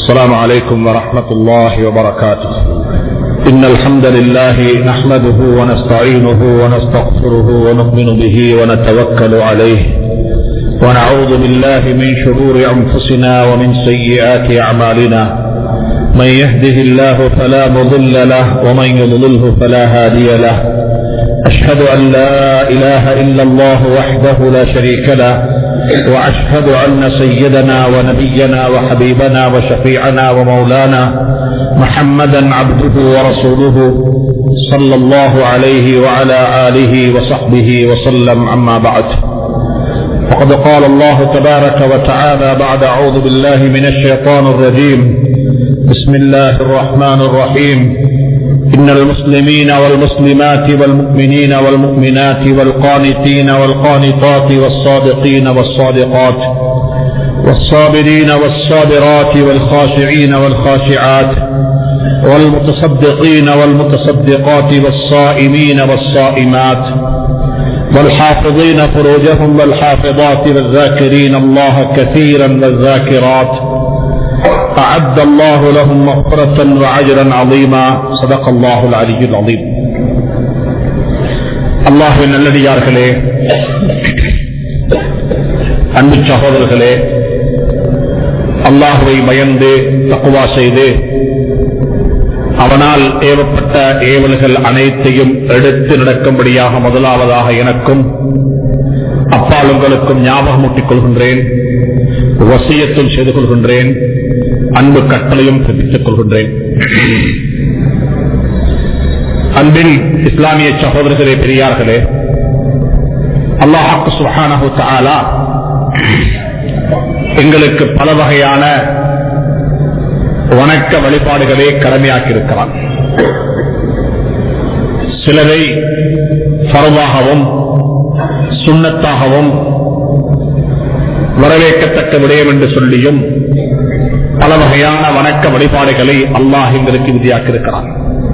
السلام عليكم ورحمة الله وبركاته إن الحمد لله نحمده ونستعينه ونستغفره ونؤمن به ونتوكل عليه ونعوذ بالله من شرور أنفسنا ومن سيئات أعمالنا من يهده الله فلا مضل له ومن يضلله فلا هادي له أشهد أن لا إله إلا الله وحده لا شريك له وأشهد أن سيدنا ونبينا وحبيبنا وشفيعنا ومولانا محمدا عبده ورسوله صلى الله عليه وعلى آله وصحبه وسلم أما بعد وقد قال الله تبارك وتعالى بعد أعوذ بالله من الشيطان الرجيم بسم الله الرحمن الرحيم إن المسلمين والمسلمات والمؤمنين والمؤمنات والقانتين والقانطات والصادقين والصادقات والصابرين والصابرات والخاشعين والخاشعات والمتصدقين والمتصدقات والصائمين والصائمات والحافظين فروجهم والحافظات والذاكرين الله كثيرا والذاكرات أعد الله لهم مغفرة وعجرا عظيما صدق الله العلي العظيم அல்லாஹுவின் நல்லடியார்களே அன்பு சகோதரர்களே அல்லாஹுவை பயந்து தக்குவா செய்து அவனால் ஏவப்பட்ட ஏவல்கள் அனைத்தையும் எடுத்து நடக்கும்படியாக முதலாவதாக எனக்கும் அப்பால் உங்களுக்கும் ஞாபகமூட்டிக் கொள்கின்றேன் வசியத்தும் செய்து கொள்கின்றேன் அன்பு கட்டளையும் தெரிவித்துக் கொள்கின்றேன் அன்பின் இஸ்லாமிய சகோதரர்களே பெரியார்களே அல்லாஹாக்கு சுஹானஹு தாலா எங்களுக்கு பல வகையான வணக்க வழிபாடுகளை கடமையாக்கியிருக்கிறான் சிலரை பரவாகவும் சுண்ணத்தாகவும் வரவேற்கத்தக்க விடயம் என்று சொல்லியும் பல வகையான வணக்க வழிபாடுகளை அல்லாஹ் எங்களுக்கு விதியாக்கியிருக்கிறான்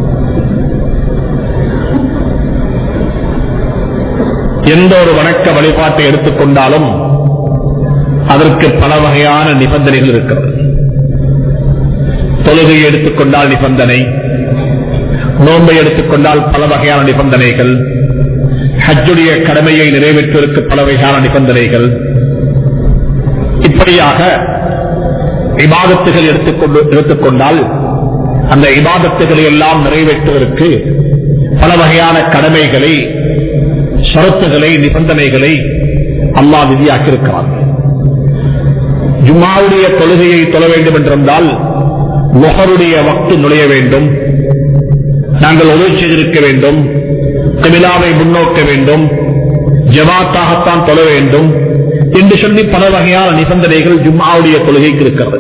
எந்த ஒரு வணக்க வழிபாட்டை எடுத்துக்கொண்டாலும் அதற்கு பல வகையான நிபந்தனைகள் இருக்கிறது தொழுகையை எடுத்துக்கொண்டால் நிபந்தனை நோன்பை எடுத்துக்கொண்டால் பல வகையான நிபந்தனைகள் ஹஜ்ஜுடைய கடமையை நிறைவேற்றுவதற்கு பல வகையான நிபந்தனைகள் இப்படியாக இபாதத்துகள் எடுத்துக்கொண்டு எடுத்துக்கொண்டால் அந்த இபாதத்துகளை எல்லாம் நிறைவேற்றுவதற்கு பல வகையான கடமைகளை ஷரத்துகளை நிபந்தனைகளை அல்லா விதியாக்கியிருக்கிறார் ஜுமாவுடைய தொழுகையை தொழ வேண்டும் என்றிருந்தால் முகருடைய வக்து நுழைய வேண்டும் நாங்கள் உதவி செய்திருக்க வேண்டும் கபிலாவை முன்னோக்க வேண்டும் ஜமாத்தாகத்தான் தொழ வேண்டும் என்று சொல்லி பல வகையான நிபந்தனைகள் ஜும்மாவுடைய கொள்கைக்கு இருக்கிறது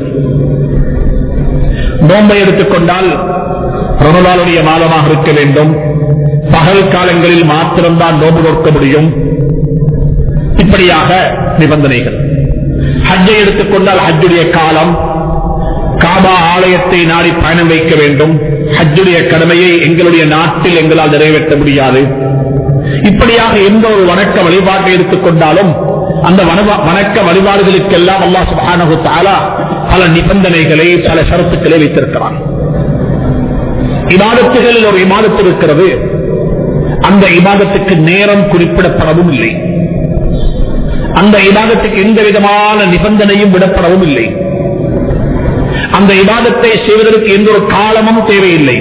நோம்பை எடுத்துக்கொண்டால் ரமலானுடைய மாதமாக இருக்க வேண்டும் பகல் காலங்களில் மாத்திரம்தான் நோம்பு நோக்க முடியும் இப்படியாக நிபந்தனைகள் ஹஜ்ஜை எடுத்துக்கொண்டால் ஹஜ்ஜுடைய காலம் காபா ஆலயத்தை நாடி பயணம் வைக்க வேண்டும் ஹஜ்ஜுடைய கடமையை எங்களுடைய நாட்டில் எங்களால் நிறைவேற்ற முடியாது இப்படியாக எந்த ஒரு வணக்க வழிபாட்டை எடுத்துக்கொண்டாலும் அந்த வணக்க வழிபாடுகளுக்கெல்லாம் அல்லா சுபானு தாலா பல நிபந்தனைகளை பல ஷரத்துக்களை வைத்திருக்கிறான் இமாதத்துகளில் ஒரு இமாதத்து இருக்கிறது அந்த இபாதத்துக்கு நேரம் குறிப்பிடப்படவும் இல்லை அந்த இபாதத்துக்கு எந்த விதமான நிபந்தனையும் விடப்படவும் இல்லை அந்த இபாதத்தை செய்வதற்கு எந்த ஒரு காலமும் தேவையில்லை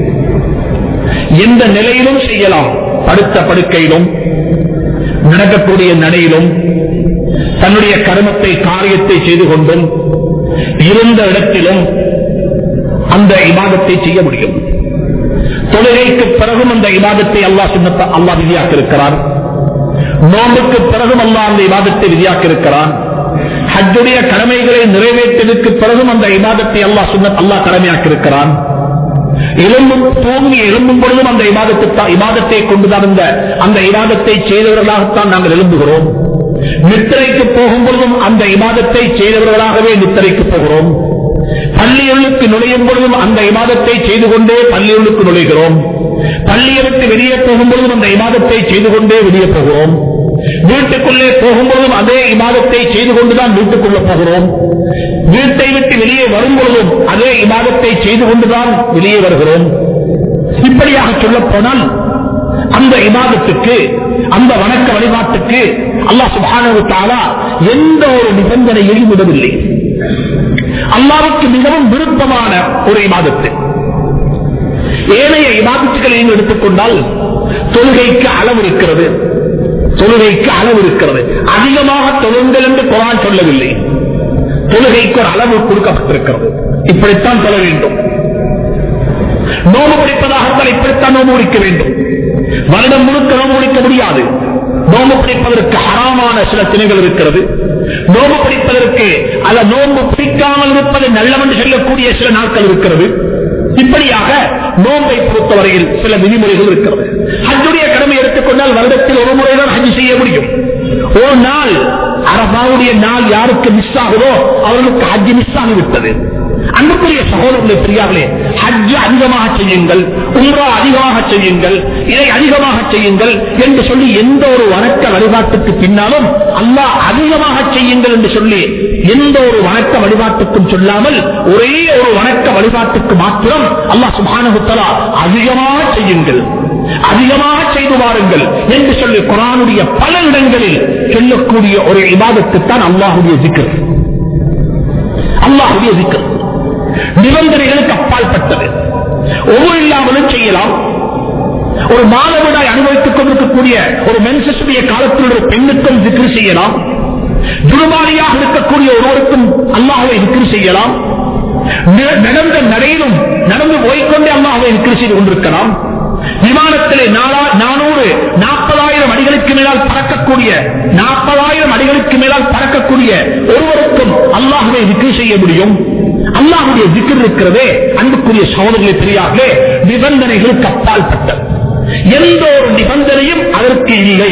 எந்த நிலையிலும் செய்யலாம் படுத்த படுக்கையிலும் நடக்கக்கூடிய நடையிலும் தன்னுடைய கர்மத்தை காரியத்தை செய்து கொண்டும் இருந்த இடத்திலும் அந்த இபாதத்தை செய்ய முடியும் தொழுகைக்கு பிறகும் அந்த இபாதத்தை அல்லா சுண்ணத்த அல்லா விதியாக்கிருக்கிறான் நோம்புக்கு பிறகும் அல்லா அந்த இபாதத்தை விதியாக்கிருக்கிறான் ஹஜ்ஜுடைய கடமைகளை நிறைவேற்றதுக்கு பிறகும் அந்த இபாதத்தை அல்லா சுண்ண அல்லா கடமையாக்கிருக்கிறான் எலும்பும் தூங்கி எழும்பும் பொழுதும் அந்த இபாதத்தை இபாதத்தை கொண்டுதான் இந்த அந்த இபாதத்தை செய்தவர்களாகத்தான் நாங்கள் எழும்புகிறோம் நித்திரைக்கு போகும் பொழுதும் அந்த இபாதத்தை செய்தவர்களாகவே நித்திரைக்கு போகிறோம் பள்ளியுள்ளுக்கு நுழையும் பொழுதும் அந்த இமாதத்தை செய்து கொண்டே பள்ளியுள்ளுக்கு நுழைகிறோம் பள்ளியை விட்டு வெளியே போகும்பொழுதும் அந்த இமாதத்தை செய்து கொண்டே வெளியே போகிறோம் வீட்டுக்குள்ளே போகும்போதும் அதே இமாதத்தை செய்து கொண்டுதான் வீட்டுக்குள்ள போகிறோம் வீட்டை விட்டு வெளியே வரும் பொழுதும் அதே இபாதத்தை செய்து கொண்டுதான் வெளியே வருகிறோம் இப்படியாக சொல்ல போனால் அந்த இபாதத்துக்கு அந்த வணக்க வழிபாட்டுக்கு அல்லாஹ் சுபானு தாலா எந்த ஒரு நிபந்தனையையும் விடவில்லை அல்லாவுக்கு மிகவும் விருப்பமான ஒரு இபாதத்து ஏனைய இபாதத்துக்களை நீங்கள் எடுத்துக்கொண்டால் தொழுகைக்கு அளவு இருக்கிறது தொழுகைக்கு அளவு இருக்கிறது அதிகமாக தொழுங்கள் என்று குரான் சொல்லவில்லை தொழுகைக்கு ஒரு அளவு கொடுக்கப்பட்டிருக்கிறது இப்படித்தான் சொல்ல வேண்டும் நோம்பு பிடிப்பதாக இருந்தால் இப்படித்தான் நோம்பு பிடிக்க வேண்டும் வருடம் முழுக்க நோம்பு பிடிக்க முடியாது நோம்பு பிடிப்பதற்கு ஹராமான சில திணைகள் இருக்கிறது நோம்பு பிடிப்பதற்கு அல்ல நோம்பு பிடிக்காமல் இருப்பது நல்லவென்று சொல்லக்கூடிய சில நாட்கள் இருக்கிறது இப்படியாக நோன்பை பொறுத்தவரையில் சில விதிமுறைகள் இருக்கிறது ஹஜ்ஜுடைய கடமை எடுத்துக்கொண்டால் வருடத்தில் ஒரு முறைதான் ஹஜ் செய்ய முடியும் ஒரு நாள் அரபாவுடைய நாள் யாருக்கு மிஸ் ஆகுதோ அவர்களுக்கு ஹஜ் மிஸ் ஆகிவிட்டது அன்புக்குரிய சகோதரர்களை பெரியார்களே ஹஜ் அதிகமாக செய்யுங்கள் உம்ரா அதிகமாக செய்யுங்கள் இதை அதிகமாக செய்யுங்கள் என்று சொல்லி எந்த ஒரு வணக்க வழிபாட்டுக்கு பின்னாலும் அல்லாஹ் அதிகமாக செய்யுங்கள் என்று சொல்லி எந்த ஒரு வணக்க வழிபாட்டுக்கும் சொல்லாமல் ஒரே ஒரு வணக்க வழிபாட்டுக்கு மாத்திரம் அல்லாஹ் சுபானுத்தலா அதிகமாக செய்யுங்கள் அதிகமாக செய்து வாருங்கள் என்று சொல்லி குரானுடைய பல இடங்களில் சொல்லக்கூடிய ஒரு இபாதத்துத்தான் அல்லாஹுடைய சிக்கல் அல்லாஹுடைய சிக்கல் நிபந்தனைகளுக்கு அப்பால் பட்டது ஒவ்வொரு இல்லாமலும் செய்யலாம் ஒரு மாதவிடாய் அனுபவித்துக் கொண்டிருக்கக்கூடிய ஒரு மென்சஸுடைய காலத்தில் ஒரு பெண்ணுக்கும் திக்ரு செய்யலாம் துருமாரியாக இருக்கக்கூடிய ஒருவருக்கும் அல்லாஹவை திக்ரு செய்யலாம் நடந்த நடையிலும் நடந்து போய்கொண்டே அல்லாஹவை திக்ரு செய்து கொண்டிருக்கலாம் விமானத்திலே நானூறு நாற்பதாயிரம் அடிகளுக்கு மேலால் பறக்கக்கூடிய நாற்பதாயிரம் அடிகளுக்கு மேலால் பறக்கக்கூடிய ஒருவருக்கும் அல்லாஹுவை விக்ரி செய்ய முடியும் அல்லாஹுடைய விக்கிர் இருக்கிறதே அன்புக்குரிய சோதனை பெரியார்களே நிபந்தனைகளுக்கு அப்பால் பட்டது எந்த ஒரு நிபந்தனையும் அதற்கு இல்லை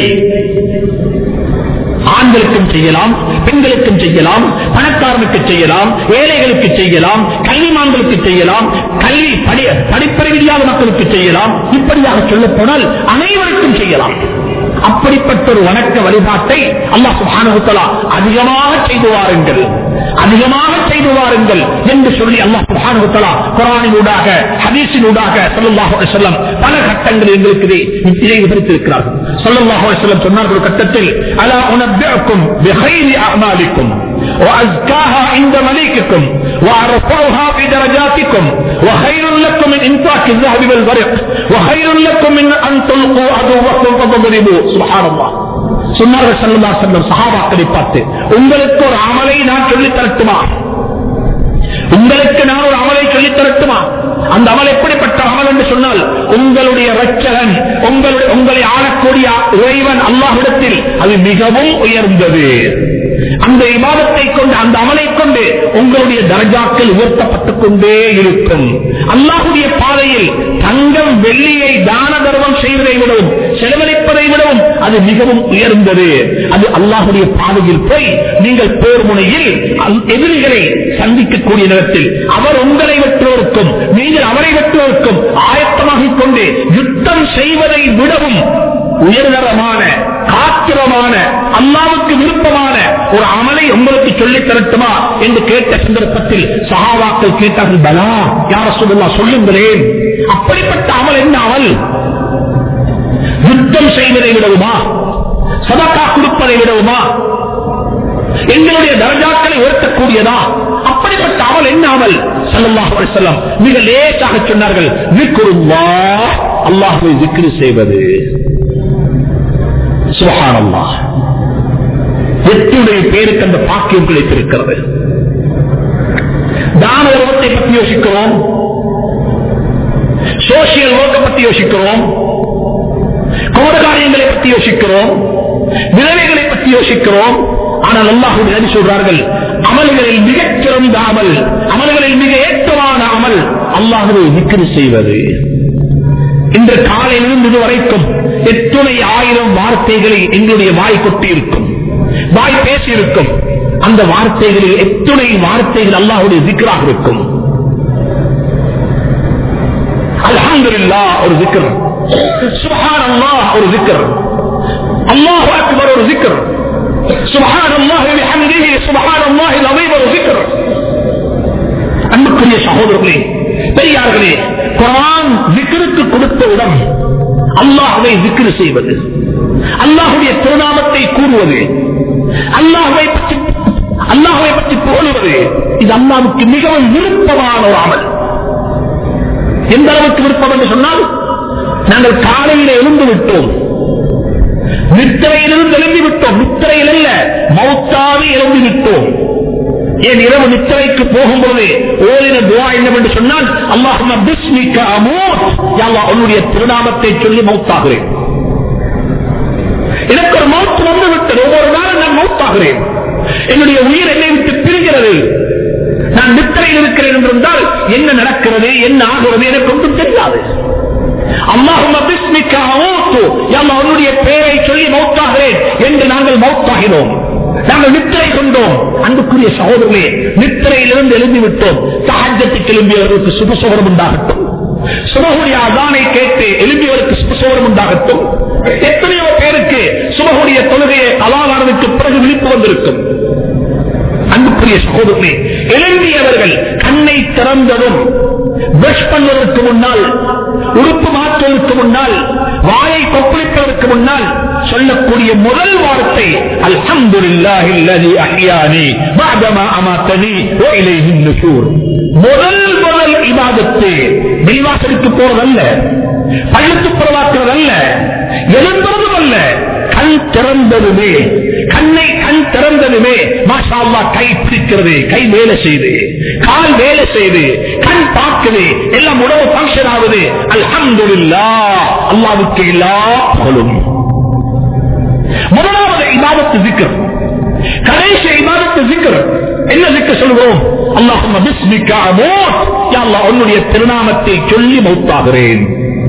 ஆண்களுக்கும் செய்யலாம் பெண்களுக்கும் செய்யலாம் பணக்காரனுக்கு செய்யலாம் ஏழைகளுக்கு செய்யலாம் கல்விமான்களுக்கு செய்யலாம் கல்வி படிப்பறிவில்லாத மக்களுக்கு செய்யலாம் இப்படியாக சொல்ல போனால் அனைவருக்கும் செய்யலாம் அப்படிப்பட்ட ஒரு வணக்க வழிபாட்டை அல்லாஹ் சுபானுத்தலா அதிகமாக செய்து வாருங்கள் அதிகமாக செய்து வாருங்கள் என்று சொல்லி அல்லாஹ் சுபானுத்தலா குரானினூடாக ஹதீஸினூடாக சொல்லல்லாஹு செல்லம் பல கட்டங்கள் எங்களுக்கு இதை விவரித்திருக்கிறார்கள் சொல்லல்லாஹு செல்லம் சொன்னார்கள் ஒரு கட்டத்தில் அலா உனக்கும் அமாலிக்கும் وأزكاها عند مليككم وأرفعها في درجاتكم وخير لكم من إنفاق الذهب والبرق وخير لكم من أن تلقوا عدوكم فتضربوا سبحان الله சொன்னார்கள் சல்லா செல்லம் சகாபாக்களை பார்த்து உங்களுக்கு ஒரு அமலை நான் சொல்லித் தரட்டுமா உங்களுக்கு நான் ஒரு அமலை சொல்லித் தரட்டுமா அந்த அமல் எப்படிப்பட்ட அமல் என்று சொன்னால் உங்களுடைய ரட்சகன் உங்களுடைய உங்களை ஆளக்கூடிய இறைவன் அல்லாஹிடத்தில் அது மிகவும் உயர்ந்தது அந்த விவாதத்தை கொண்டு அந்த அமலை கொண்டு உங்களுடைய தரஜாக்கள் உயர்த்தப்பட்டுக் கொண்டே இருக்கும் அல்லாஹுடைய பாதையில் தங்கம் வெள்ளியை தான தர்மம் செய்வதை விடவும் செலவழிப்பதை விடவும் அது மிகவும் உயர்ந்தது அது அல்லாஹுடைய பாதையில் போய் நீங்கள் போர் முனையில் எதிரிகளை சந்திக்கக்கூடிய நேரத்தில் அவர் உங்களை வெற்றுவதற்கும் நீங்கள் அவரை வெற்றுவதற்கும் ஆயத்தமாகிக் கொண்டு யுத்தம் செய்வதை விடவும் உயர்தரமான காத்திரமான அல்லாவுக்கு விருப்பமான ஒரு அமலை உங்களுக்கு சொல்லித் தரட்டுமா என்று கேட்ட சந்தர்ப்பத்தில் சகாவாக்கள் கேட்டார்கள் பலா யார சொல்லா சொல்லுங்களேன் அப்படிப்பட்ட அமல் என்ன அமல் யுத்தம் செய்வதை விடவுமா சதக்கா கொடுப்பதை விடவுமா எங்களுடைய தரஜாக்களை உயர்த்தக்கூடியதா அப்படிப்பட்ட அமல் என்ன அமல் சல்லாஹ் செல்லம் மிக லேசாக சொன்னார்கள் விக்குருவா அல்லாஹுவை விக்ரி செய்வது சுகானல்லா எட்டுடைய பேருக்கு அந்த பாக்கியம் கிடைத்திருக்கிறது தான உருவத்தை பற்றி யோசிக்கிறோம் சோசியல் ஒர்க்கை பற்றி யோசிக்கிறோம் கோடகாரியங்களை பற்றி யோசிக்கிறோம் விதவைகளை பற்றி யோசிக்கிறோம் ஆனால் அல்லாஹு நடி சொல்றார்கள் அமல்களில் மிகச் சிறந்த அமல் அமல்களில் மிக ஏற்றமான அமல் அல்லாஹுவை விக்கிரி செய்வது இன்று காலையிலிருந்து இதுவரைக்கும் எத்துணை ஆயிரம் வார்த்தைகளை எங்களுடைய வாய் கொட்டி இருக்கும் வாய் பேசி இருக்கும் அந்த வார்த்தைகளில் எத்துணை வார்த்தைகள் அல்லாஹுடைய திக்கராக இருக்கும் அல்ஹம்துலில்லா ஒரு திக்கர் சுபஹான் அல்லாஹ் ஒரு திக்கர் அல்லாஹ் அக்பர் ஒரு திக்கர் சுபஹான் அல்லாஹ் பிஹம்திஹி சுபஹான் அல்லாஹ் அலீம் ஒரு திக்கர் அன்புக்குரிய சகோதரர்களே பெரியார்களே குரான் விக்கிருக்கு கொடுத்த இடம் அல்லாஹுவை விக்கிரு செய்வது அல்லாஹுடைய திருநாமத்தை கூறுவது அல்லாஹுவை பற்றி அல்லாஹுவை பற்றி புகழுவது இது அல்லாவுக்கு மிகவும் விருப்பமான ஒரு அமல் எந்த அளவுக்கு விருப்பம் என்று சொன்னால் நாங்கள் காலையில் எழுந்து விட்டோம் நித்திரையிலிருந்து எழுந்து விட்டோம் நித்திரையில் அல்ல மௌத்தாவே எழுந்து விட்டோம் ஏன் இரவு நித்திரைக்கு போகும்போது ஓரின துவா என்னவென்று சொன்னால் அல்லாஹும பிஸ்மிக்க அமூத் யா அல்லாஹ் உன்னுடைய திருநாமத்தை சொல்லி மௌத்தாகிறேன் எனக்கு ஒரு மௌத்து வந்து விட்டது ஒவ்வொரு நாளும் நான் மௌத்தாகிறேன் என்னுடைய உயிர் என்னை விட்டு பிரிகிறது நான் நித்திரையில் இருக்கிறேன் என்றிருந்தால் என்ன நடக்கிறது என்ன ஆகிறது எனக்கு ஒன்றும் தெரியாது அல்லாஹும் உன்னுடைய பெயரை சொல்லி மௌத்தாகிறேன் என்று நாங்கள் மௌத்தாகிறோம் நாங்கள் நித்திரை கொண்டோம் அன்புக்குரிய சகோதரர்களே நித்திரையிலிருந்து எழுதி விட்டோம் சஹஜத்தை கிளம்பியவர்களுக்கு சுபசோகரம் உண்டாகட்டும் சுபகுடைய அதானை கேட்டு எழும்பியவருக்கு சுபசோகரம் உண்டாகட்டும் எத்தனையோ பேருக்கு சுபகுடைய தொழுகையை கலாகாரனுக்கு பிறகு விழிப்பு வந்திருக்கும் அன்புக்குரிய சகோதரர்களே எழுந்தியவர்கள் கண்ணை திறந்ததும் பிரஷ் பண்ணுவதற்கு முன்னால் உறுப்பு மாற்றுவதற்கு முன்னால் வாயை கொப்பளிப்பதற்கு முன்னால் சொல்லக்கூடிய முதல் வார்த்தை அல்ஹம்துலில்லாஹி அல்லதி அஹ்யானி பஅதமா அமாத்தனி வ இலைஹி நுஷூர் முதல் முதல் இபாதத்து வெளிவாசலுக்கு போறதல்ல பள்ளத்து புறவாக்குறதல்ல எழுந்துறதும் அல்ல கண் திறந்ததுமே கண்ணை கண் திறந்ததுமே மாஷா அல்லாஹ் கை பிடிக்கிறது கை வேலை செய்து கால் வேலை செய்து கண் பார்க்குது எல்லாம் உணவு பங்கன் ஆகுது அல்ஹம்துலில்லாஹ் அல்லாவுக்கு எல்லா புகழும் முதலாவது இபாதத்து திக்கர் கடைசி இபாதத்து திக்கர் என்ன திக்க சொல்கிறோம் அல்லாஹும்ம பிஸ்மிக்க அமூத் யா அல்லாஹ் உன்னுடைய திருநாமத்தை சொல்லி மௌத்தாகிறேன்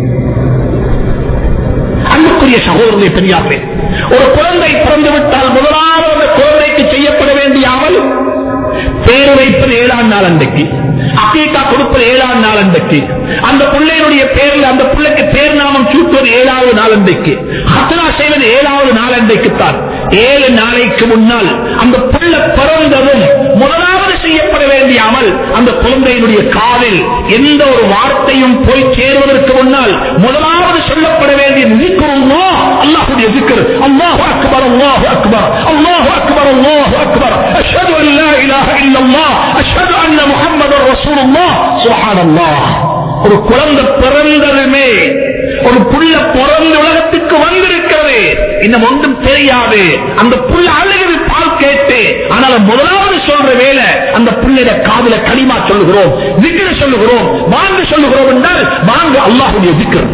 அன்புக்குரிய சகோதரனை பெரியார்களே ஒரு குழந்தை பிறந்து விட்டால் முதலாவது அந்த குழந்தைக்கு செய்யப்பட வேண்டிய அமல் பேர் வைப்பது ஏழாம் நாள் அன்றைக்கு அக்கீக்கா கொடுப்பது ஏழாம் நாள் அன்றைக்கு அந்த பிள்ளையினுடைய பேரில் அந்த பிள்ளைக்கு பேர் நாமம் சூட்டுவது ஏழாவது நாள் அன்றைக்கு ஹத்தனா செய்வது ஏழாவது நாள் அன்றைக்குத்தான் ஏழு நாளைக்கு முன்னால் அந்த புள்ள பிறந்ததும் முதலாவது செய்யப்பட வேண்டிய அமல் அந்த குழந்தையினுடைய காலில் எந்த ஒரு வார்த்தையும் போய் சேருவதற்கு முன்னால் முதலாவது சொல்லப்பட வேண்டிய நிதிக்கிறோமோ அல்லாஹுடைய திக்கர் அல்லாஹ் அக்பர் அல்லாஹ் அக்பர் அல்லாஹ் அக்பர் அல்லாஹ் அக்பர் அஷ்ஹது அன் லா இலாஹ இல்லல்லாஹ் அஷ்ஹது அன்ன முஹம்மதர் ரசூலுல்லாஹ் சுப்ஹானல்லாஹ் ஒரு குழந்தை பிறந்ததுமே ஒரு புள்ள பிறந்த உலகத்துக்கு வந்திருக்கிறது இன்னும் ஒன்றும் தெரியாது அந்த புள்ள அழுகிறது பால் கேட்டு ஆனால் முதலாவது சொல்ற வேலை அந்த புள்ளைய காதல களிமா சொல்லுகிறோம் விக்கிர சொல்லுகிறோம் வாங்க சொல்லுகிறோம் என்றால் வாங்க அல்லாஹுடைய விக்கிரம்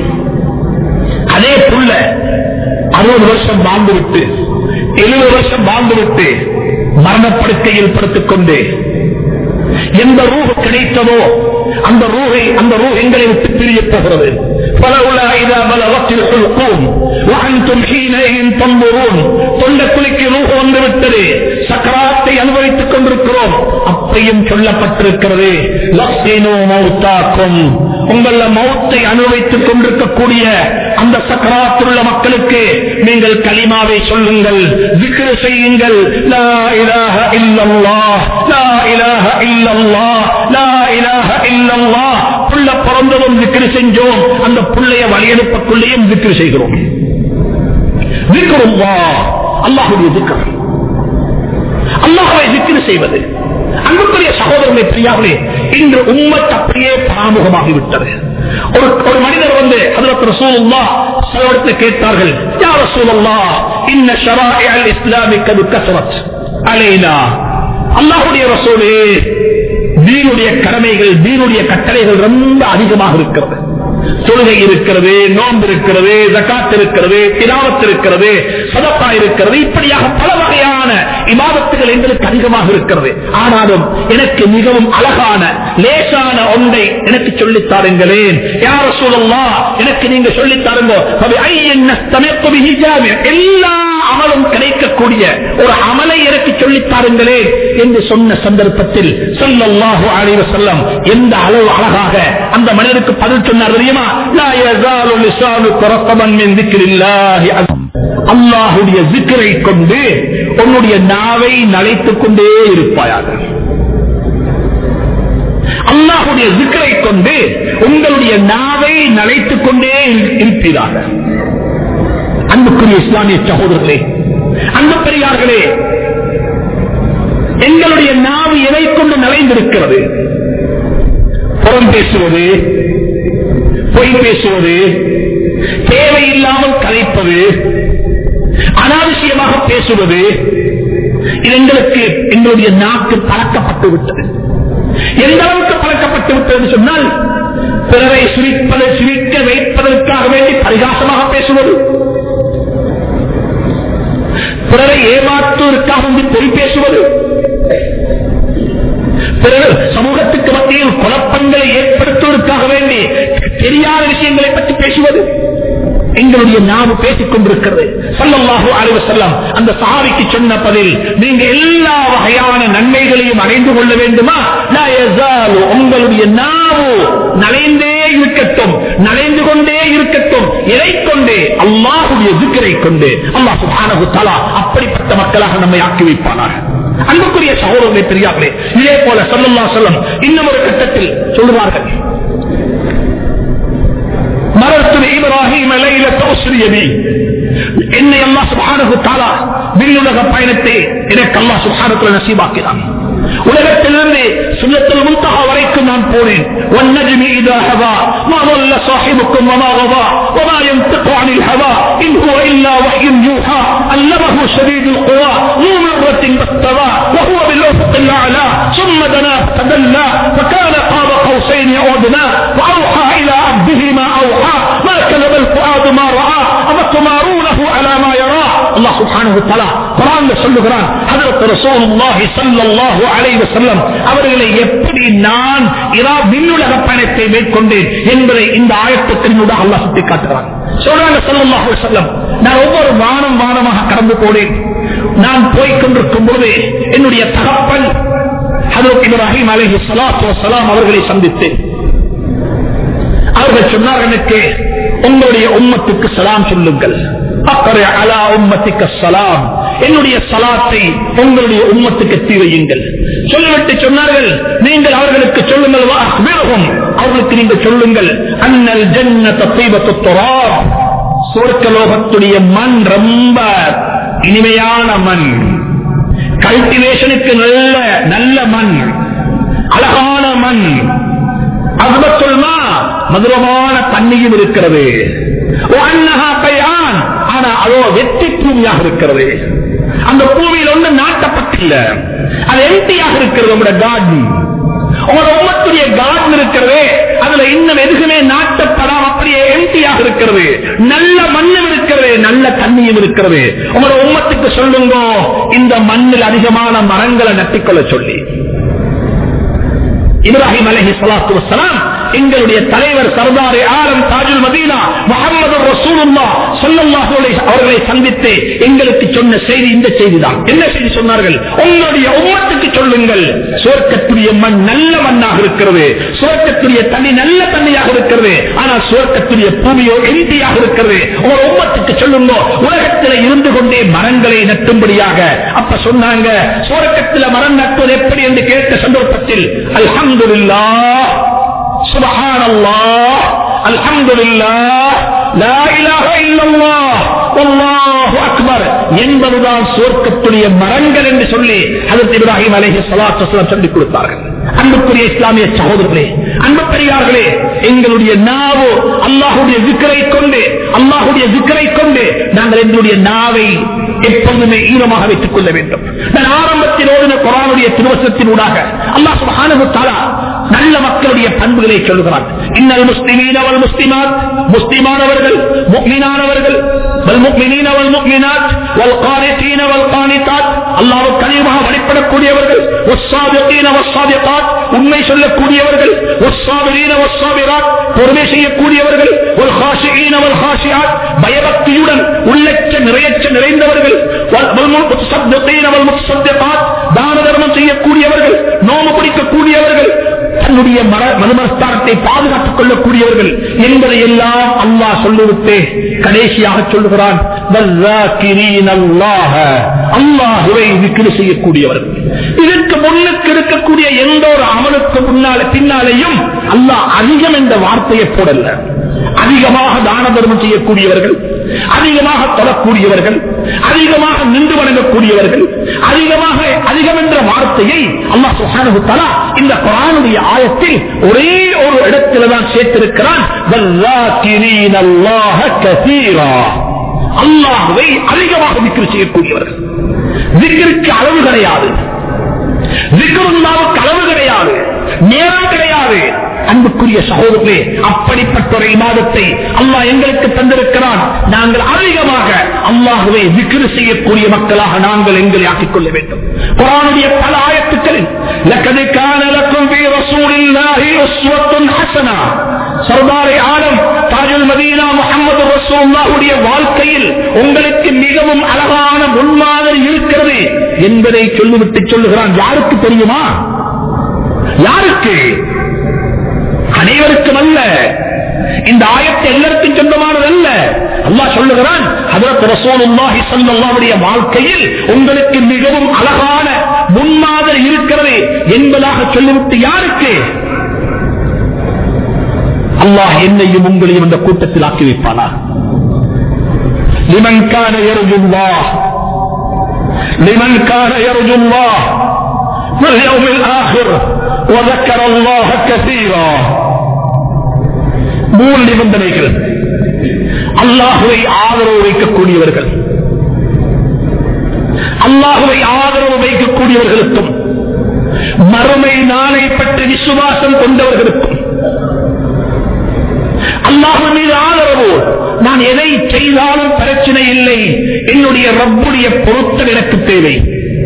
அதே புள்ள அறுபது வருஷம் வாழ்ந்து விட்டு எழுபது வருஷம் வாழ்ந்து விட்டு மரணப்படுக்கையில் படுத்துக் கொண்டு எந்த ரூஹ் கிடைத்ததோ அந்த ரூகை அந்த ரூ எங்களை விட்டு பிரிய போகிறது فلولا إذا بلغت الحلقوم وأنتم حينئذ تنظرون தொண்டக்குழிக்கு ரூஹ வந்து விட்டது சக்கராத்தை அனுபவித்துக் கொண்டிருக்கிறோம் அப்பையும் சொல்லப்பட்டிருக்கிறது லக்ஸினோ மௌத்தாக்கும் உங்கள மௌத்தை அனுபவித்துக் கொண்டிருக்கக்கூடிய அந்த சக்கராத்தில் உள்ள மக்களுக்கு நீங்கள் களிமாவை சொல்லுங்கள் விக்கிர செய்யுங்கள் லா இலாஹ இல்லல்லாஹ் லா இலாஹ இல்லல்லாஹ் லா இலாஹ இல்லல்லாஹ் புள்ள பிறந்ததும் விக்கிரி செஞ்சோம் அந்த புள்ளைய வழியெடுப்பக்குள்ளேயும் விக்கிரி செய்கிறோம் விக்கிருவா அல்லாஹுடைய திக்கர் அல்லாஹுவை விக்கிரி செய்வது அன்புக்குரிய சகோதரனை பிரியாமலே இன்று உம்மத் அப்படியே பராமுகமாகிவிட்டது ஒரு ஒரு மனிதர் வந்து அதற்கு ரசூலுல்லா சிலவடத்தில் கேட்டார்கள் யா ரசூலுல்லா இன்ன ஷராஇ அல் இஸ்லாமிக் அது கசரத் அலைனா அல்லாஹுடைய ரசூலே தீனுடைய கடமைகள் தீனுடைய கட்டளைகள் ரொம்ப அதிகமாக இருக்கிறது தொழுகை இருக்கிறது நோன்பு இருக்கிறது ஜக்காத் இருக்கிறது திலாவத் இருக்கிறது சதப்பா இருக்கிறது இப்படியாக பல வகையான இமாதத்துகள் எங்களுக்கு அதிகமாக இருக்கிறது ஆனாலும் எனக்கு மிகவும் அழகான லேசான ஒன்றை எனக்கு சொல்லித் தாருங்களேன் யார சொல்லலாம் எனக்கு நீங்க சொல்லித் தாருங்க எல்லா அமலும் கிடைக்கக்கூடிய ஒரு அமலை எனக்கு சொல்லித் தாருங்களேன் என்று சொன்ன சந்தர்ப்பத்தில் சொல்லல்லாஹு அலைவ செல்லம் எந்த அளவு அழகாக அந்த மனிதருக்கு பதில் சொன்னார் தெரியுமா லா யஸாலு லிசானுக்கு ரத்தபன் மின் திக்ரில்லாஹி அல்லாஹுடைய சிக்கரை கொண்டு உன்னுடைய நாவை நழைத்துக் கொண்டே இருப்பாயாக அல்லாஹ் அல்லாஹுடைய சிக்கரை கொண்டு உங்களுடைய நாவை நலைத்துக் கொண்டே இருப்பீராக அன்புக்குரிய இஸ்லாமிய சகோதரர்களே அன்பு பெரியார்களே எங்களுடைய நாவு எதை கொண்டு நலைந்திருக்கிறது புறம் பேசுவது பொய் பேசுவது தேவையில்லாமல் கலைப்பது அனாவசியமாக பேசுவது இது எங்களுக்கு எங்களுடைய நாக்கு பழக்கப்பட்டு விட்டது எந்த அளவுக்கு பழக்கப்பட்டு விட்டது சொன்னால் பிறரை சிரிப்பதை சிரிக்க வைப்பதற்காக வேண்டி பரிகாசமாக பேசுவது பிறரை ஏமாற்றுவதற்காக வேண்டி பொய் பேசுவது பிறர் சமூகத்துக்கு மத்தியில் குழப்பங்களை ஏற்படுத்துவதற்காக வேண்டி தெரியாத விஷயங்களை பற்றி பேசுவது எங்களுடைய நாவு பேசிக் கொண்டிருக்கிறது சல்லல்லாஹு அலைவ செல்லம் அந்த சஹாபிக்கு சொன்ன பதில் நீங்க எல்லா வகையான நன்மைகளையும் அடைந்து கொள்ள வேண்டுமா லா யஸாலு உங்களுடைய நாவு நலைந்தே இருக்கட்டும் நலைந்து கொண்டே இருக்கட்டும் எதை கொண்டே அல்லாஹுடைய திக்கரை கொண்டு அல்லாஹ் சுப்ஹானஹு தஆலா அப்படிப்பட்ட மக்களாக நம்மை ஆக்கி வைப்பானார் அன்புக்குரிய சகோதரர்களை பெரியார்களே இதே போல சல்லல்லா சொல்லம் இன்னும் ஒரு கட்டத்தில் சொல்லுவார்கள் மரத்து இப்ராஹிம் லைலத் உஸ்ரியபி என்னை அல்லாஹ் சுப்ஹானஹு தஆலா விண்ணுலக பயணத்தை எனக்கு அல்லாஹ் சுப்ஹானஹு நசீபாக்கினான் உலகத்திலிருந்து சுண்ணத்தில் முன்தகா வரைக்கும் நான் போனேன் والنجم إذا هوى ما ضل صاحبكم وما غضى وما ينطق عن الهوى إن هو إلا وحي يوحى علمه شديد القوى ذو مرة فاستوى وهو بالأفق الأعلى ثم دنا فتدلى فكان قاب قوسين أو أدنى وأوحى إلى عبده ما أوحى ما كذب الفؤاد ما رأى أفتمارونه على ما يرى الله سبحانه وتعالى قرآن சொல்லுகிறான் ஹதரத் ரசூலுல்லாஹி ஸல்லல்லாஹு அலைஹி வஸல்லம் அவர்களை எப்படி நான் இரா விண்ணுலக பயணத்தை மேற்கொண்டேன் என்பதை இந்த ஆயத்தத்தினூடாக அல்லாஹ் சுட்டி காட்டுகிறான் சொல்றாங்க ஸல்லல்லாஹு அலைஹி வஸல்லம் நான் ஒவ்வொரு வானம் வானமாக கடந்து போனேன் நான் போய்க் கொண்டிருக்கும் போது என்னுடைய தகப்பன் ஹதரத் இப்ராஹிம் அலைஹி ஸலாத்து வஸலாம் அவர்களை சந்தித்தேன் அவர்கள் சொன்னார் எனக்கு உங்களுடைய உம்மத்துக்கு சலாம் சொல்லுங்கள் அக்கறை அலா உம்மத்திக்க சலாம் என்னுடைய சலாத்தை உங்களுடைய உம்மத்துக்கு எத்தி வையுங்கள் சொல்லிவிட்டு சொன்னார்கள் நீங்கள் அவர்களுக்கு சொல்லுங்கள் வா அஹ்பிரஹும். அவர்களுக்கு நீங்கள் சொல்லுங்கள் அன்னல் ஜன்னத தீபத்து துராப் சொர்க்கலோகத்துடைய மண் ரொம்ப இனிமையான மண் கல்டிவேஷனுக்கு நல்ல நல்ல மண் அழகான மண் அஸ்பத்துல்மா மதுரமான தண்ணியும் இருக்கிறது وأنها قيعان. ஆனா அதோ வெற்றி பூமியாக இருக்கிறது அந்த பூமியில் ஒன்று நாட்டப்பட்டில்ல அது எம்டியாக இருக்கிறது உங்களோட கார்டன் உங்களோட உம்மத்துடைய கார்டன் இருக்கிறது அதுல இன்னும் எதுக்குமே நாட்டப்படாம அப்படியே எம்டியாக இருக்கிறது நல்ல மண்ணும் இருக்கிறது நல்ல தண்ணியும் இருக்கிறது உங்களோட உம்மத்துக்கு சொல்லுங்க இந்த மண்ணில் அதிகமான மரங்களை நட்டிக்கொள்ள சொல்லி இப்ராஹிம் அலஹி சலாத்து வசலாம் எங்களுடைய தலைவர் சர்தாரி ஆலம் தாஜுல் மதீனா முகமது ரசூலுல்லா ஸல்லல்லாஹு அலைஹி அவர்களை சந்தித்து எங்களுக்கு சொன்ன செய்தி இந்த செய்திதான் என்ன செய்தி சொன்னார்கள் உங்களுடைய உம்மத்துக்கு சொல்லுங்கள் சுவர்க்கத்துடைய மண் நல்ல மண்ணாக இருக்கிறது சுவர்க்கத்துடைய தண்ணி நல்ல தண்ணியாக இருக்கிறது ஆனால் சுவர்க்கத்துடைய பூமியோ எம்டியாக இருக்கிறது உங்க உம்மத்துக்கு சொல்லுங்க உலகத்தில் இருந்து கொண்டே மரங்களை நட்டும்படியாக அப்ப சொன்னாங்க சுவர்க்கத்தில் மரம் நட்டுவது எப்படி என்று கேட்ட சந்தர்ப்பத்தில் அல்ஹம்துலில்லாஹ் சுபஹானல்லாஹ் அல்ஹம்துலில்லாஹ் லா இலாஹ இல்லல்லாஹ் வல்லாஹு அக்பர் என்பதுதான் சுவர்க்கத்துடைய மரங்கள் என்று சொல்லி ஹஜரத் இப்ராஹிம் அலைஹி ஸலாத்து வஸலாம் சொல்லிக் கொடுத்தார்கள் அன்புக்குரிய இஸ்லாமிய சகோதரர்களே அன்பு பெரியார்களே எங்களுடைய நாவு அல்லாஹுடைய விக்கரை கொண்டு அல்லாஹுடைய விக்கரை கொண்டு நாங்கள் எங்களுடைய நாவை எப்பொழுதுமே ஈரமாக வைத்துக் கொள்ள வேண்டும் நான் ஆரம்பத்தில் ஓடின குரானுடைய திருவசத்தினூடாக அல்லாஹ் சுப்ஹானஹு தஆலா நல்ல மக்களுடைய பண்புகளை சொல்லுகிறான் இன்னல் முஸ்லிமீன வல் முஸ்லிமாத் முஸ்லிமானவர்கள் முக்மினானவர்கள் வல் முக்மினீன வல் முக்மினாத் வல் கானிதீன வல் கானிதாத் அல்லாஹ்வுக்கு அதிகமாக வழிபடக்கூடியவர்கள் வஸ்ஸாபிகீன வஸ்ஸாபிகாத் உண்மை சொல்லக்கூடியவர்கள் வஸ்ஸாபிரீன வஸ்ஸாபிராத் பொறுமை செய்யக்கூடியவர்கள் வல் காஷிஈன வல் காஷியாத் பயபக்தியுடன் உள்ளச்ச நிறையச்ச நிறைந்தவர்கள் வல் முத்தசத்திகீன வல் முத்தசத்திகாத் தான தர்மம் செய்யக்கூடியவர்கள் நோம்பு பிடிக்கக்கூடியவர்கள் தன்னுடைய மர- மனமஸ்தானத்தை பாதுகாத்துக் கொள்ளக்கூடியவர்கள் என்பதை எல்லாம் அல்லாஹ் சொல்லிவிட்டு கடைசியாக சொல்லுகிறான் வல்லாக்கிரீன் அல்லாஹ அல்லாஹுவை விக்கிரி செய்யக்கூடியவர்கள் இதற்கு முன்னுக்கு இருக்கக்கூடிய எந்த ஒரு அமலுக்கு முன்னால பின்னாலேயும் அல்லாஹ் அதிகம் என்ற வார்த்தையை போடல அதிகமாக தான தர்மம் செய்யக்கூடியவர்கள் அதிகமாக தொழக்கூடியவர்கள் அதிகமாக நின்று வணங்கக்கூடியவர்கள் அதிகமாக அதிகம் என்ற வார்த்தையை அல்லாஹ் சுஹானு தலா இந்த குரானுடைய ஆயத்தில் ஒரே ஒரு இடத்துல தான் சேர்த்திருக்கிறான் வல்லாக்கிரீன் அல்லாஹ கசீரா அல்லாஹுவை அதிகமாக விக்கிரி செய்யக்கூடியவர்கள் விக்கிற்கு அளவு கிடையாது விக்கிருந்தாவுக்கு அளவு கிடையாது நேரம் கிடையாது அன்புக்குரிய சகோதரர்களே அப்படிப்பட்ட ஒரு இமாதத்தை அல்லாஹ் எங்களுக்கு தந்திருக்கிறான் நாங்கள் அதிகமாக அல்லாஹுவை விக்கிரு செய்யக்கூடிய மக்களாக நாங்கள் எங்களை ஆக்கிக் கொள்ள வேண்டும் குரானுடைய பல ஆயத்துக்களில் லக்கது காணலக்கும் பி ரசூலில்லாஹி உஸ்வத்துன் ஹஸனா சர்தாரே ஆலம் தாஜுல் மதீனா முகமது ரசூலுல்லாஹுடைய வாழ்க்கையில் உங்களுக்கு மிகவும் அழகான முன்மாதிரி இருக்கிறது என்பதை சொல்லிவிட்டு சொல்லுகிறான் யாருக்கு தெரியுமா யாருக்கு அனைவருக்கும் அல்ல இந்த ஆயத்தை எல்லாருக்கும் சொந்தமானது அல்ல அல்லாஹ் சொல்லுகிறான் ஹதரத் ரசூலுல்லாஹி ஸல்லல்லாஹுடைய வாழ்க்கையில் உங்களுக்கு மிகவும் அழகான முன்மாதிரி இருக்கிறது என்பதாக சொல்லிவிட்டு யாருக்கு அல்லாஹ் என்னையும் உங்களையும் இந்த கூட்டத்தில் ஆக்கி வைப்பானா لمن كان يرجو الله لمن كان يرجو الله واليوم الآخر وذكر الله كثيرا மூணு நிபந்தனைகள் அல்லாஹுவை ஆதரவு வைக்கக்கூடியவர்கள் அல்லாஹுவை ஆதரவு வைக்கக்கூடியவர்களுக்கும் மறுமை நாளை பற்றி விசுவாசம் கொண்டவர்களுக்கும் அல்லாஹு மீது ஆதரவு நான் எதை செய்தாலும் பிரச்சனை இல்லை என்னுடைய ரப்புடைய பொருத்தம் எனக்கு தேவை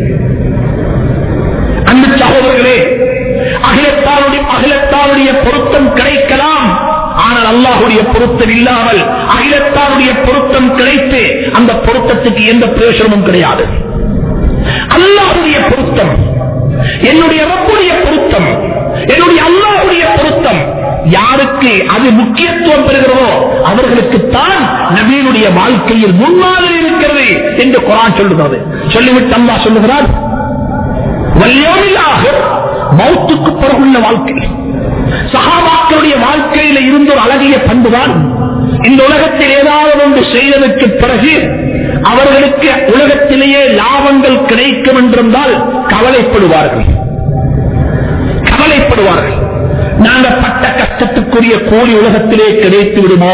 அன்பு சகோதரர்களே அகிலத்தாருடைய அகிலத்தாருடைய பொருத்தம் கிடைக்கலாம் ஆனால் அல்லாஹுடைய பொருத்தம் இல்லாமல் அகிலத்தாருடைய பொருத்தம் கிடைத்து அந்த பொருத்தத்துக்கு எந்த பிரயோசனமும் கிடையாது அல்லாஹுடைய பொருத்தம் என்னுடைய ரப்புடைய பொருத்தம் என்னுடைய அல்லாஹுடைய பொருத்தம் யாருக்கு அது முக்கியத்துவம் பெறுகிறதோ அவர்களுக்குத்தான் நபீனுடைய வாழ்க்கையில் முன்மாதிரி இருக்கிறது என்று குரான் சொல்லுகிறது சொல்லிவிட்டு அல்லா சொல்லுகிறார் வல்யோமில்லாக மௌத்துக்கு பிறகுள்ள வாழ்க்கை சகாபாக்களுடைய வாழ்க்கையில இருந்த ஒரு அழகிய பண்புதான் இந்த உலகத்தில் ஏதாவது ஒன்று செய்ததற்கு பிறகு அவர்களுக்கு உலகத்திலேயே லாபங்கள் கிடைக்கும் என்றிருந்தால் கவலைப்படுவார்கள் கவலைப்படுவார்கள் நாங்கள் பட்ட கஷ்டத்துக்குரிய கூலி உலகத்திலே கிடைத்து விடுமோ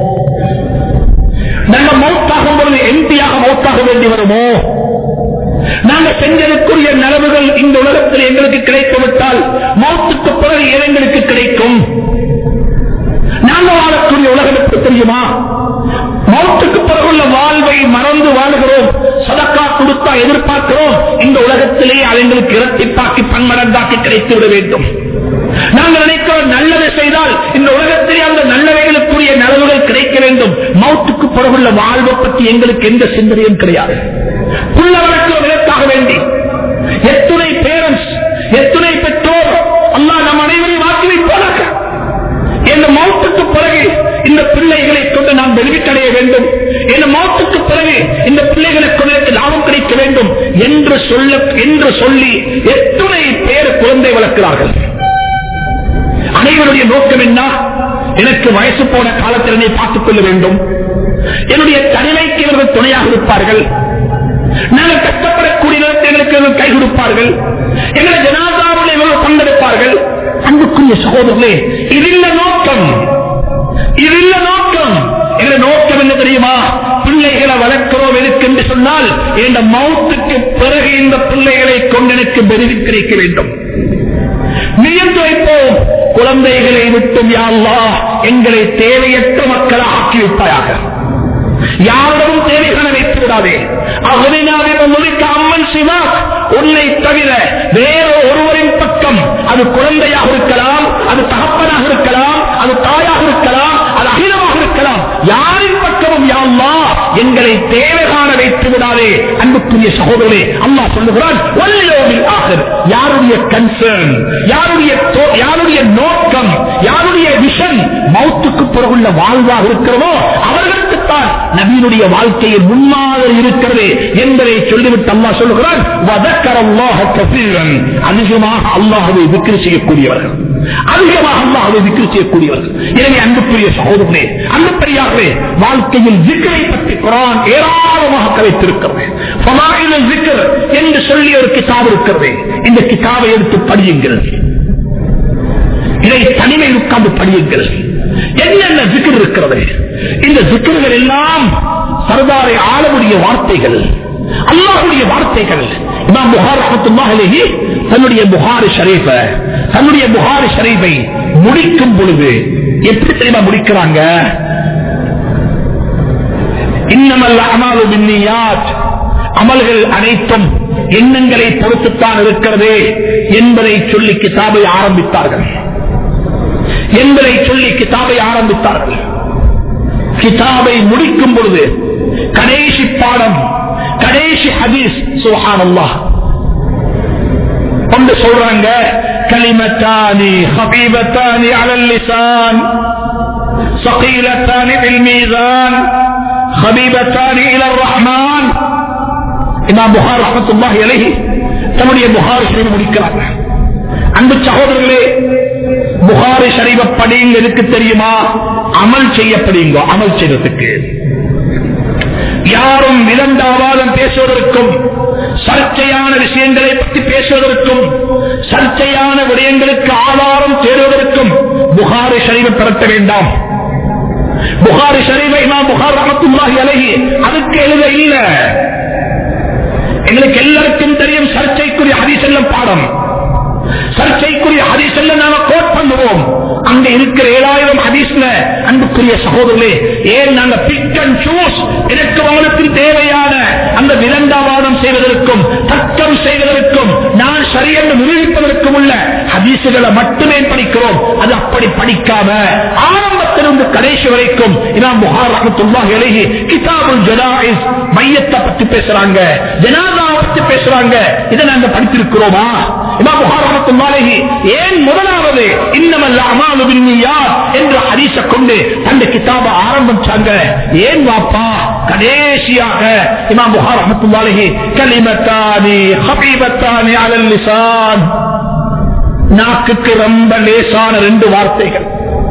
நாங்கள் மௌத்தாகும் பொழுது எம்பியாக மௌத்தாக வேண்டி வருமோ நாங்கள் செஞ்சதுக்குரிய நலவுகள் இந்த உலகத்தில் எங்களுக்கு கிடைத்து விட்டால் மௌத்துக்கு பிறகு எங்களுக்கு கிடைக்கும் நாங்கள் வாழக்கூடிய உலகத்துக்கு தெரியுமா மௌத்துக்கு பிறகுள்ள வாழ்வை மறந்து வாழுகிறோம் சதக்கா கொடுத்தா எதிர்பார்க்கிறோம் இந்த உலகத்திலேயே அவங்களுக்கு இரட்டிப்பாக்கி பன்மடங்காக்கி கிடைத்து விட வேண்டும் நாங்கள் நினைக்கிறோம் நல்லதை செய்தால் இந்த உலகத்திலே அந்த நல்லவைகளுக்குரிய நலவுகள் கிடைக்க வேண்டும் மௌத்துக்கு பிறகுள்ள வாழ்வை பற்றி எங்களுக்கு எந்த சிந்தனையும் கிடையாது புள்ளவர்களுக்கு விலக்காக வேண்டி எத்துணை பேரண்ட்ஸ் எத்துணை பெற்றோர் அல்லா நம் அனைவரையும் வாக்கி வைப்பார்கள் என் மௌத்துக்கு பிறகு இந்த பிள்ளைகளை கொண்டு நாம் வெளிவிட்டடைய வேண்டும் என் மௌத்துக்கு பிறகு இந்த பிள்ளைகளை கொண்டு லாபம் கிடைக்க வேண்டும் என்று சொல்ல என்று சொல்லி எத்துணை பேர் குழந்தை வளர்க்கிறார்கள் அனைவருடைய நோக்கம் என்ன எனக்கு வயசு போன காலத்தில் என்னை பார்த்துக் கொள்ள வேண்டும் என்னுடைய தனிமைக்கு இவர்கள் துணையாக இருப்பார்கள் நாங்கள் கஷ்டப்படக்கூடிய நேரத்தில் எங்களுக்கு இவர்கள் கை கொடுப்பார்கள் எங்களை ஜனாதாவில் இவர்கள் பங்கெடுப்பார்கள் அன்புக்குரிய சகோதரர்களே இதில்ல நோக்கம் இதில்ல நோக்கம் எங்களை நோக்கம் என்ன தெரியுமா பிள்ளைகளை வளர்க்கிறோம் எதுக்கு என்று சொன்னால் இந்த மௌத்துக்கு பிறகு இந்த பிள்ளைகளை கொண்டு எனக்கு பெருவி கிடைக்க வேண்டும் நியந்து வைப்போம் குழந்தைகளை விட்டும் யாழ்லா எங்களை தேவையற்ற மக்களை ஆக்கி வைப்பாயாக யாரிடமும் தேவைகளை வைத்து விடாதே அம்மன் சிவா உன்னை தவிர வேற ஒருவரின் பக்கம் அது குழந்தையாக இருக்கலாம் அது தகப்பனாக இருக்கலாம் அது தாயாக இருக்கலாம் அது அகிலமாக இருக்கலாம் யாரின் பக்கமும் யாழ்லா எங்களை தேவை காண வைத்து விடாதே அன்புக்குரிய சகோதரே அல்லாஹ் சொல்லுகிறான் வல்லோவில் ஆகர் யாருடைய கன்சர்ன் யாருடைய யாருடைய நோக்கம் யாருடைய விஷன் மௌத்துக்கு பிறகுள்ள வாழ்வாக இருக்கிறதோ அவர்களுக்குத்தான் நபியினுடைய வாழ்க்கையில் முன்மாதிரி இருக்கிறது என்பதை சொல்லிவிட்டு அல்லா சொல்லுகிறான் வதக்கர் அல்லாஹ் கசீரன் அதிகமாக அல்லாஹுவை விக்கிரி செய்யக்கூடியவர்கள் அதிகமாக அல்லாஹுவை விக்கிரி செய்யக்கூடியவர்கள் எனவே அன்புக்குரிய சகோதரனே அன்புப்படியாகவே வாழ்க்கையில் விக்கரை பற்றி குரான் ஏராளமாக கலைத்திருக்கிறது ஃபலாயிலுல் விக்ர் என்று சொல்லி ஒரு கிதாப் இருக்கிறது இந்த கிதாபை எடுத்து படியுங்கள் இதை தனிமையில் உட்கார்ந்து படியுங்கள் என்னென்ன சிக்கர் இருக்கிறது இந்த சிக்கர்கள் எல்லாம் சர்தாரை ஆளவுடைய வார்த்தைகள் அல்லாஹுடைய வார்த்தைகள் இமாம் புகார் ரஹத்துல்லாஹிலேயே தன்னுடைய புகாரி ஷரீஃப தன்னுடைய புகாரி ஷரீஃபை முடிக்கும் பொழுது எப்படி தெரியுமா முடிக்கிறாங்க இன்னமல்ல அமாலு பின்னியாத் அமல்கள் அனைத்தும் எண்ணங்களை பொறுத்துத்தான் இருக்கிறது என்பதை சொல்லி கிதாபை ஆரம்பித்தார்கள் என்பதை சொல்லி கிதாபை ஆரம்பித்தார்கள் கிதாபை முடிக்கும் பொழுது கடைசி பாடம் கடைசி ஹதீஸ் சுஹானல்லா கொண்டு சொல்றாங்க கலிமத்தானி ஹபீபத்தானி அலல் லிசான் ثقيلتان في الميزان خبيبتان الى الرحمن இமாம் புகார் ரஹமத்துல்லாஹி அலைஹி தன்னுடைய புகார் ஷரீஃப் முடிக்கிறாங்க அன்பு சகோதரர்களே புகாரி ஷரீஃப படிங்க எதுக்கு தெரியுமா அமல் செய்யப்படுங்க அமல் செய்யறதுக்கு யாரும் விலண்டாவாதம் பேசுவதற்கும் சர்ச்சையான விஷயங்களை பற்றி பேசுவதற்கும் சர்ச்சையான விடயங்களுக்கு ஆதாரம் தேடுவதற்கும் புகாரி ஷரீஃபை திரட்ட வேண்டாம் புகாரி ஷரீஃபை இமாம் புகார் ரஹமத்துல்லாஹி அலைஹி அதுக்கு எழுத இல்ல எங்களுக்கு எல்லாருக்கும் தெரியும் சர்ச்சைக்குரிய ஹரிசெல்லம் பாடம் சர்ச்சைக்குரிய ஹதீஸ்ல நாம கோட் பண்ணுவோம் அங்க இருக்கிற ஏழாயிரம் ஹதீஸ்ல அன்புக்குரிய சகோதரர்களே ஏன் நாங்க பிக் அண்ட் சூஸ் எனக்கு வானத்தில் தேவையான அந்த விலண்டாவாதம் செய்வதற்கும் தர்க்கம் செய்வதற்கும் நான் சரியென்று நிரூபிப்பதற்கும் உள்ள ஹதீசுகளை மட்டுமே படிக்கிறோம் அது அப்படி படிக்காம ஆரம்பத்திலிருந்து கடைசி வரைக்கும் இமாம் புகார் ரஹமத்துல்லாஹி அலைஹி கிதாபுல் ஜனாயிஸ் மையத்தை பத்தி பேசுறாங்க ஜனாதாவை பத்தி பேசுறாங்க இதை நாங்க படித்திருக்கிறோமா இமாம் புகார் ரஹமத்துல்லாஹி ஏன் முதலாவது இன்னமல்ல அமாலு பின்னியாத் என்ற ஹதீஸ கொண்டு அந்த கிதாப ஆரம்பிச்சாங்க ஏன் வாப்பா கடைசியாக இமாம் புகார் ரஹமத்துல்லாஹி கலிமத்தானி ஹபீபத்தானி அலல் லிசான் நாக்குக்கு ரொம்ப லேசான ரெண்டு வார்த்தைகள்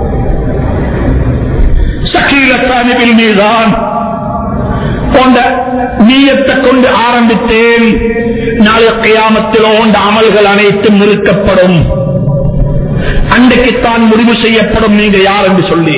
சக்கீலத்தானி பில் மீதான் போன்ற நீயத்தை கொண்டு ஆரம்பித்தேன் நாளை கையாமத்தில் ஓண்ட அமல்கள் அனைத்தும் நிறுக்கப்படும் அன்றைக்குத்தான் முடிவு செய்யப்படும் நீங்க யார் என்று சொல்லி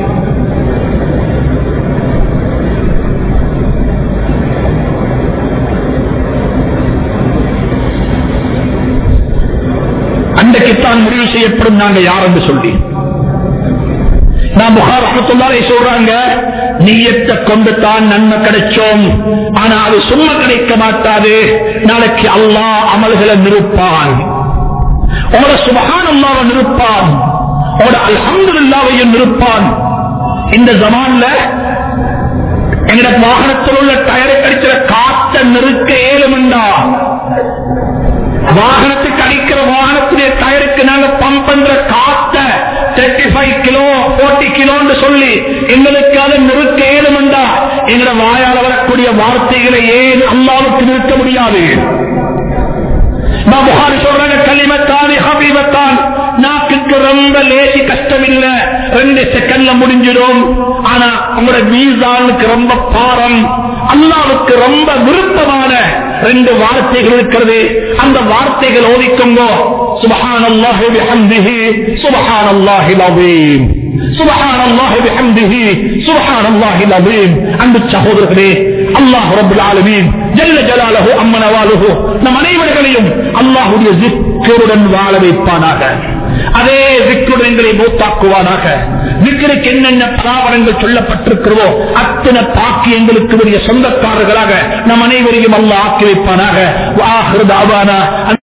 அன்றைக்குத்தான் முடிவு செய்யப்படும் நாங்க யார் என்று சொல்லி நான் புகார் அகத்துள்ளாரை சொல்றாங்க நீயத்தை கொண்டு தான் நன்மை கிடைச்சோம் ஆனா அது சும்மா கிடைக்க மாட்டாது நாளைக்கு அல்லாஹ் அமல்களை நிறுப்பான் உங்களோட சுபகான் அல்லாவை நிறுப்பான் உங்களோட அல்ஹம்துல்லாவையும் நிறுப்பான் இந்த ஜமான்ல எங்கட வாகனத்தில் உள்ள டயரை கடிக்கிற காத்த நிறுக்க ஏழுமண்டா வாகனத்துக்கு அடிக்கிற வாகனத்துடைய டயருக்கு நாங்க பம்ப் பண்ற காத்த தேர்ட்டி ஃபைவ் கிலோ போர்ட்டி கிலோன்னு சொல்லி எங்களுக்கு அதை நிறுத்த ஏழுமண்டா எங்கட வாயால வரக்கூடிய வார்த்தைகளை ஏன் அல்லாவுக்கு நிறுத்த முடியாது நான் புகாரி சொல்றாங்க களிமத்தானி ஹபீபத்தான் நாக்குக்கு ரொம்ப லேசி கஷ்டம் இல்ல ரெண்டு செகண்ட்ல முடிஞ்சிடும் ஆனா உங்களோட மீசானுக்கு ரொம்ப பாரம் அல்லாவுக்கு ரொம்ப விருப்பமான ரெண்டு வார்த்தைகள் இருக்கிறது அந்த வார்த்தைகள் ஓதிக்கோங்கோ சுபஹான் அல்லாஹி பிஹம்திஹி சுபஹான் அல்லாஹி லவீம் சுபஹான் அல்லாஹி பிஹம்திஹி சுபஹான் அல்லாஹி லவீம் அன்பு சகோதரர்களே அல்லாஹ் ரப்பல் ஆலமீன் ஜல்ல ஜலாலஹு அம்மன வாலுஹு நம் அனைவர்களையும் அல்லாஹ்வுடைய ஜிக்கருடன் வாழ வைப்பானாக அதே விக்கருடன் எங்களை மூத்தாக்குவானாக விக்கருக்கு என்னென்ன பராபரங்கள் சொல்லப்பட்டிருக்கிறதோ அத்தனை பாக்கியங்களுக்கு உரிய சொந்தக்காரர்களாக நம் அனைவரையும் அல்லாஹ் ஆக்கி வைப்பானாக